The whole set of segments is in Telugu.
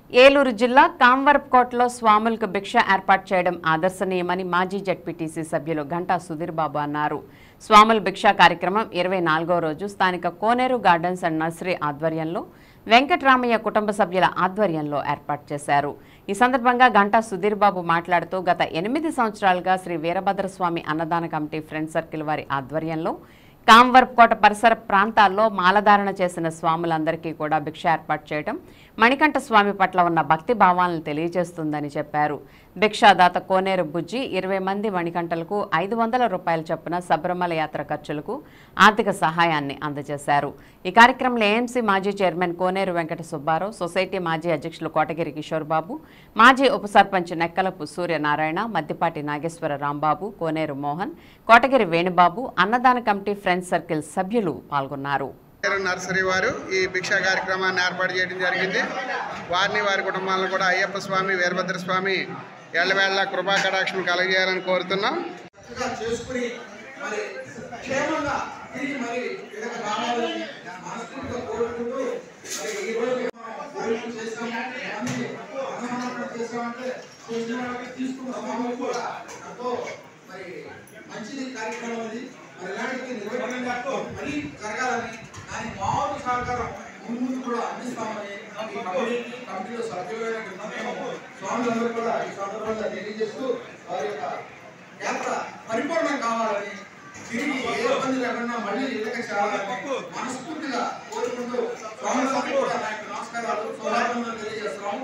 ఏలూరు జిల్లా కాంవరప్కోటలో స్వాములకు భిక్ష ఏర్పాటు చేయడం ఆదర్శనీయమని మాజీ జడ్పీటీసీ సభ్యులు గంటా సుధీర్ బాబు అన్నారు స్వాముల భిక్ష కార్యక్రమం ఇరవై నాలుగో రోజు స్థానిక కోనేరు గార్డెన్స్ అండ్ నర్సరీ ఆధ్వర్యంలో వెంకట్రామయ్య కుటుంబ సభ్యుల ఆధ్వర్యంలో ఏర్పాటు చేశారు ఈ సందర్భంగా గంటా సుధీర్ బాబు మాట్లాడుతూ గత ఎనిమిది సంవత్సరాలుగా శ్రీ వీరభద్రస్వామి అన్నదాన కమిటీ ఫ్రెండ్ సర్కిల్ వారి ఆధ్వర్యంలో కాంవర్కోట పరిసర ప్రాంతాల్లో మాలధారణ చేసిన స్వాములందరికీ కూడా భిక్ష ఏర్పాటు చేయడం మణికంఠ స్వామి పట్ల ఉన్న భక్తి భావాలను తెలియజేస్తుందని చెప్పారు భిక్షాదాత కోనేరు బుజ్జి ఇరవై మంది మణికంఠలకు ఐదు వందల రూపాయల చొప్పున శబరిమల యాత్ర ఖర్చులకు ఆర్థిక సహాయాన్ని అందజేశారు ఈ కార్యక్రమంలో ఏఎంసీ మాజీ చైర్మన్ కోనేరు వెంకట సుబ్బారావు సొసైటీ మాజీ అధ్యక్షులు కోటగిరి కిషోర్ బాబు మాజీ ఉప సర్పంచ్ నెక్కలపు సూర్యనారాయణ మద్దిపాటి నాగేశ్వర రాంబాబు కోనేరు మోహన్ కోటగిరి వేణుబాబు అన్నదాన కమిటీ ఫ్రెండ్స్ సర్కిల్ సభ్యులు పాల్గొన్నారు పేరు నర్సరీ వారు ఈ భిక్షా కార్యక్రమాన్ని ఏర్పాటు చేయడం జరిగింది వారిని వారి కుటుంబాలను కూడా అయ్యప్ప స్వామి వీరభద్ర స్వామి ఎళ్ళవేళ్ల కృపా కటాక్షం కలగజేయాలని కోరుతున్నాం చక్కగా చేసుకుని మరి క్షేమంగా తిరిగి మరి ఇతర గ్రామాలని మనస్ఫూర్తిగా కోరుకుంటూ మరి ఈ రోజు మనం భోజనం చేస్తాము అన్ని అన్నసమర్పణ చేస్తామంటే చేసిన వాళ్ళకి తీసుకున్న సమయం కూడా ఎంతో మరి మంచిది కార్యక్రమం ఇది మరి ఇలాంటిది నిర్వహణగా మరీ జరగాలని దాని మామూలు సహకారం ముందు ముందు కూడా అందిస్తామని ఈ కమిటీకి కమిటీలో సభ్యులైన స్వాములందరూ కూడా ఈ సందర్భంగా తెలియజేస్తూ వారి యొక్క యాత్ర పరిపూర్ణం కావాలని తిరిగి ఏ ఇబ్బంది లేకుండా మళ్ళీ ఇళ్ళకి చేరాలని మనస్ఫూర్తిగా కోరుకుంటూ స్వామి కూడా నా యొక్క నమస్కారాలు శుభాకాంక్షలు తెలియజేస్తున్నాము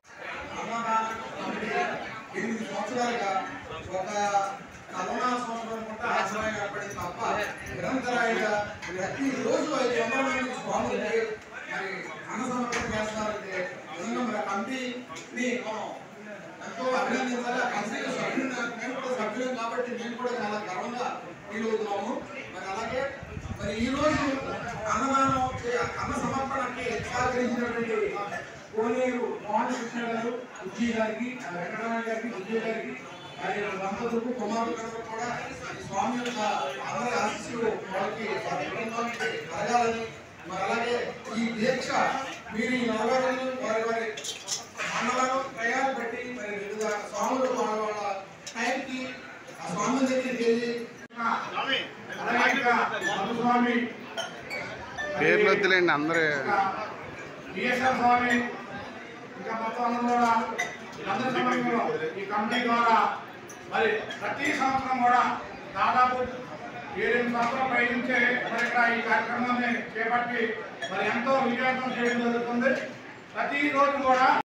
అన్నదాన కమిటీ ఎనిమిది సంవత్సరాలుగా ఒక కరోనా సంవత్సరం కూడా ఆశ్రయం ఏర్పడింది తప్ప నిరంతరాయంగా ప్రతి రోజు ఐదు వందల మంది స్వాములకి మరి అన్న సమర్పణ చేస్తున్నారంటే నిజంగా మన కమిటీని మనం ఎంతో అభినందించాలి ఆ కంపెనీలో సభ్యులు మేము కూడా సభ్యులం కాబట్టి మేము కూడా చాలా గర్వంగా ఫీల్ అవుతున్నాము మరి అలాగే మరి ఈ రోజు అన్నదానం చే- అన్న సమర్పణకి సహకరించినటువంటి కోనేరు మోహన్ కృష్ణ గారు ఉజ్జి గారికి ఆ వెంకటరమణ గారికి ఉజ్జి గారికి మరి దంపతులకు కుమారులకు కూడా ఈ స్వామి యొక్క అందరి ఆశీస్సులు వాళ్ళకి వారి కుటుంబానికి కలగాలని మరి అలాగే ఈ దీక్ష మీరు ఈ నలభై రోజులు వారి వారి మండలాలు ప్రయాణం పెట్టి మరి వివిధ స్వాములు వాళ్ళ వాళ్ళ టైంకి ఆ స్వామి దగ్గరికి వెళ్ళి అలాగే ఇంకా మధుస్వామి పేర్లు వద్దులేండి అందరూ బిఎస్ఎల్ స్వామి ఇంకా మొత్తం అందరూ కూడా వీళ్ళందరి సమయంలో ఈ కమిటీ ద్వారా మరి ప్రతి సంవత్సరం కూడా దాదాపు ఏడెనిమిది సంవత్సరాల పై నుంచే మరి ఇక్కడ ఈ కార్యక్రమాన్ని చేపట్టి మరి ఎంతో విజయవంతం చేయడం జరుగుతుంది ప్రతి రోజు కూడా